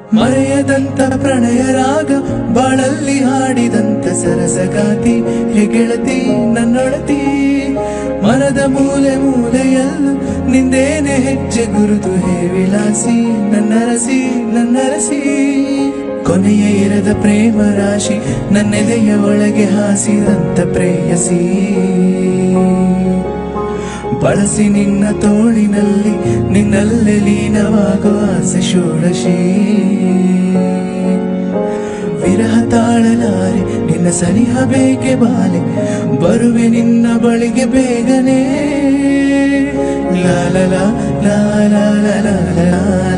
ಮರೆಯದಂತ ಪ್ರಣಯ ರಾಗ ಬಾಳಲ್ಲಿ ಹಾಡಿದಂತ ಸರಸಗಾತಿ ಹೇ ಗೆಳತಿ ನನ್ನೊಳತಿ ಮನದ ಮೂಲೆ ಮೂಲೆಯಲ್ಲೂ ನಿಂದೇನೆ ಹೆಜ್ಜೆ ಗುರುತು ಹೇ ವಿಲಾಸಿ ನನ್ನರಸಿ ನನ್ನರಸಿ ಕೊನೆಯ ಇರದ ಪ್ರೇಮ ರಾಶಿ ನನ್ನೆದೆಯ ಒಳಗೆ ಹಾಸಿದಂತ ಪ್ರೇಯಸಿ ಬಳಸಿ ನಿನ್ನ ತೋಳಿನಲ್ಲಿ ನಿನ್ನಲ್ಲೇ ಲೀನವಾಗುವ ಆಸೆ ಷೋಡಶಿ ವಿರಹ ತಾಳಲಾರೆ ನಿನ್ನ ಸನಿಹ ಬೇಕೆ ಬಾಲೆ ಬರುವೆ ನಿನ್ನ ಬಳಿಗೆ ಬೇಗನೆ ಲಾಲ ಲಾ ಲಾ ಲಾ ಲಾ ಲಾ ಲಾ